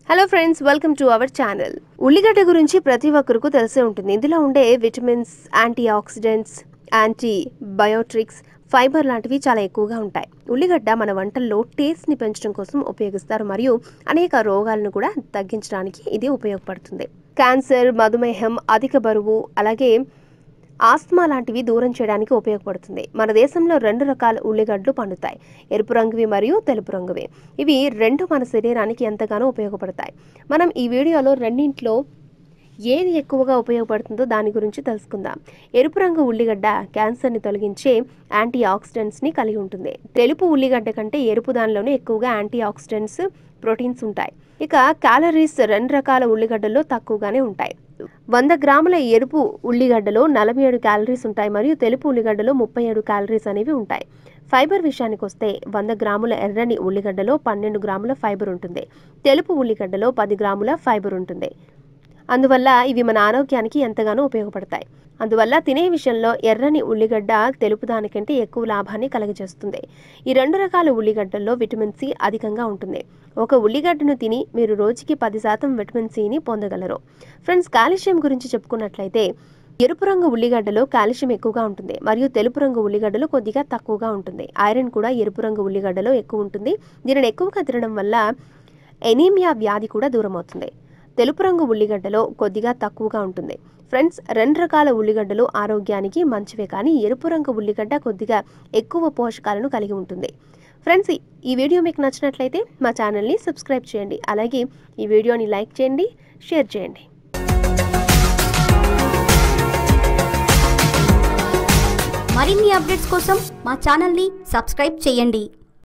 hello friends welcome to our channel ఉల్లిగడ్డ గురించి ప్రతి ఒక్కరికి తెలిసే ఉంటుంది ఇందులో ఉండే vitamins antioxidants antibiotics fibre లాంటివి చాలా ఎక్కువగా ఉంటాయి ఉల్లిగడ్డ మన వంటల్లో టేస్ట్ని పెంచడం కోసం ఉపయోగిస్తారు మరియు అనేక రోగాలను కూడా తగ్గించడానికి ఇది ఉపయోగపడుతుంది క్యాన్సర్ మధుమేహం అధిక బరువు అలాగే ఆస్మా లాంటివి దూరం చేయడానికి ఉపయోగపడుతుంది మన దేశంలో రెండు రకాల ఉల్లిగడ్డలు పండుతాయి ఎరుపు రంగువి మరియు తెలుపు రంగువి ఇవి రెండు మన శరీరానికి ఎంతగానో ఉపయోగపడతాయి మనం ఈ వీడియోలో రెండింటిలో ఏది ఎక్కువగా ఉపయోగపడుతుందో దాని గురించి తెలుసుకుందాం ఎరుపు రంగు ఉల్లిగడ్డ క్యాన్సర్ని తొలగించే యాంటీ ఆక్సిడెంట్స్ని కలిగి ఉంటుంది తెలుపు ఉల్లిగడ్డ కంటే ఎరుపు దానిలోనే ఎక్కువగా యాంటీ ఆక్సిడెంట్స్ ప్రోటీన్స్ ఉంటాయి ఇక క్యాలరీస్ రెండు రకాల ఉల్లిగడ్డల్లో తక్కువగానే ఉంటాయి వంద గ్రాముల ఎరుపు ఉల్లిగడ్డలో నలభై ఏడు క్యాలరీస్ ఉంటాయి మరియు తెలుపు ఉల్లిగడ్డలో ముప్పై ఏడు క్యాలరీస్ అనేవి ఉంటాయి ఫైబర్ విషయానికి వస్తే వంద గ్రాముల ఎర్రని ఉల్లిగడ్డలో పన్నెండు గ్రాముల ఫైబర్ ఉంటుంది తెలుపు ఉల్లిగడ్డలో పది గ్రాముల ఫైబర్ ఉంటుంది అందువల్ల ఇవి మన ఆరోగ్యానికి ఎంతగానో ఉపయోగపడతాయి అందువల్ల తినే విషయంలో ఎర్రని ఉల్లిగడ్డ తెలుపు దానికంటే ఎక్కువ లాభాన్ని కలుగజేస్తుంది ఈ రెండు రకాల ఉల్లిగడ్డల్లో విటమిన్ సి అధికంగా ఉంటుంది ఒక ఉల్లిగడ్డను తిని మీరు రోజుకి పది శాతం విటమిన్ సిని పొందగలరు ఫ్రెండ్స్ కాల్షియం గురించి చెప్పుకున్నట్లయితే ఎరుపు రంగు ఉల్లిగడ్డలో కాల్షియం ఎక్కువగా ఉంటుంది మరియు తెలుపు రంగు ఉల్లిగడ్డలో కొద్దిగా తక్కువగా ఉంటుంది ఐరన్ కూడా ఎరుపు రంగు ఉల్లిగడ్డలో ఎక్కువ ఉంటుంది దీనిని ఎక్కువగా తినడం వల్ల ఎనీమియా వ్యాధి కూడా దూరం అవుతుంది తెలుపు రంగు ఉల్లిగడ్డలో కొద్దిగా తక్కువగా ఉంటుంది ఫ్రెండ్స్ రెండు రకాల ఉల్లిగడ్డలు ఆరోగ్యానికి మంచివే కానీ ఎరుపు రంగు ఉల్లిగడ్డ కొద్దిగా ఎక్కువ పోషకాలను కలిగి ఉంటుంది ఫ్రెండ్స్ ఈ వీడియో మీకు నచ్చినట్లయితే మా ఛానల్ని సబ్స్క్రైబ్ చేయండి అలాగే ఈ వీడియోని లైక్ చేయండి షేర్ చేయండి మరిన్ని అప్డేట్స్ కోసం మా ఛానల్ని సబ్స్క్రైబ్ చేయండి